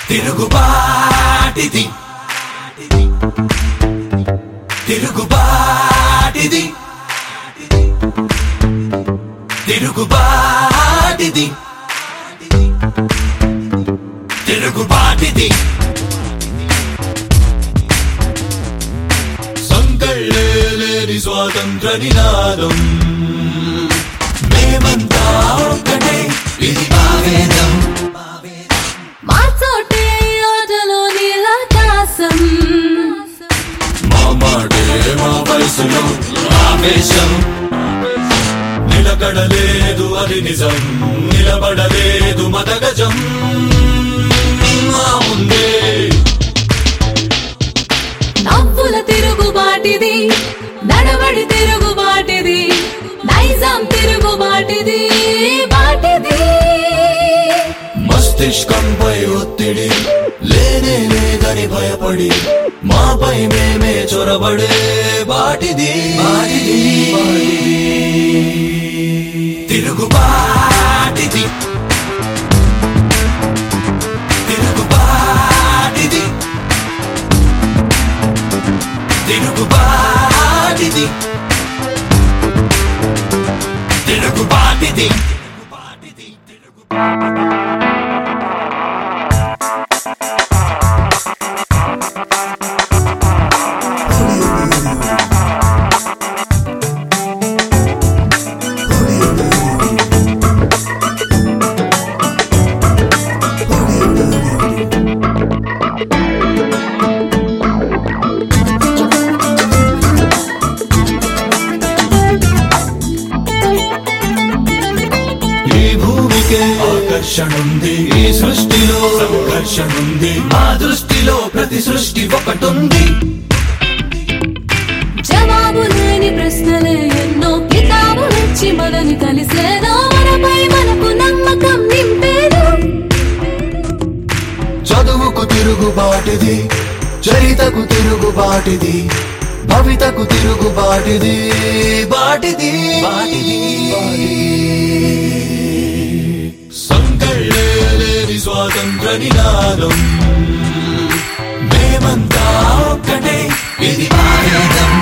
తిరుగుబాటిది తిరుగుబాటిది తిరుగుబాటిది తిరుగుబాటిది సంకళ్ళే లేని స్వాతంత్ర నినాదం మేమంతా ఒక్కటే ఇది భావేదం మార్చోటే ఆటలో నీలాకాశం మా మాటే మా వయసులో ఆవేశం నిలకడలేదు అది నిజం నిలబడలేదు మతగజం మా ముందే నవ్వుల తిరుగుబాటిది నడవడి తిరుగుబాటిది నైజాం తిరుగుబాటిది బాటిది మస్తిష్కంపై ఒత్తిడి లేనే లేదని భయపడి మాపై మేమే చొరబడే బాటిది తిరుగుబాటిది తిరుగుబాటిది తిరుగుబాటిది తిరుగుబాటిది ఈ భూమికే ఆకర్షణుంది ఈ సృష్టిలో సంఘర్షణుంది మా దృష్టిలో ప్రతి సృష్టి ఒకటుంది జవాబు లేని ప్రశ్నలే ఎన్నో కితాబులిచ్చి మనని కలిసేదో మనపై మనకు నమ్మకం నింపేదో చదువుకు తిరుగుబాటిది చరితకు తిరుగుబాటిది భవితకు తిరుగుబాటిది బాటిది బాటిది సంకళ్ళే లేని స్వాతంత్ర నినాదం మేమంతా ఒక్కటే ఇది భారతం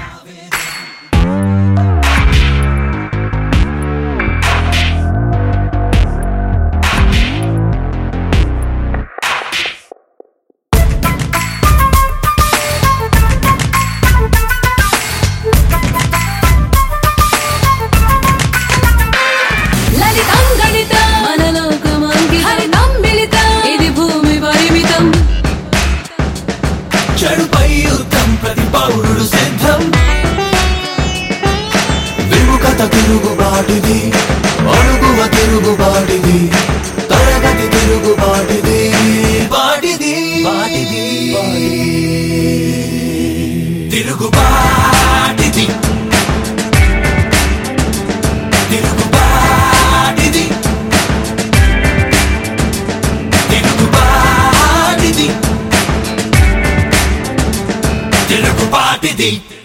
లలితం గణితం మన లోకమంగి హరితం మిళితం ఇది భూమి పరిమితం చెడుపై యుద్ధం ప్రతి పౌరుడు సిద్ధం విముఖత తిరుగుబాటిది అడుగువ తిరుగుబాటిది తరగతి తిరుగుబాటిది బాటిది బాటిది తిరుగుబాటిది తిరుగుబాటిది తిరుగుబాటిది తిరుగుబాటిది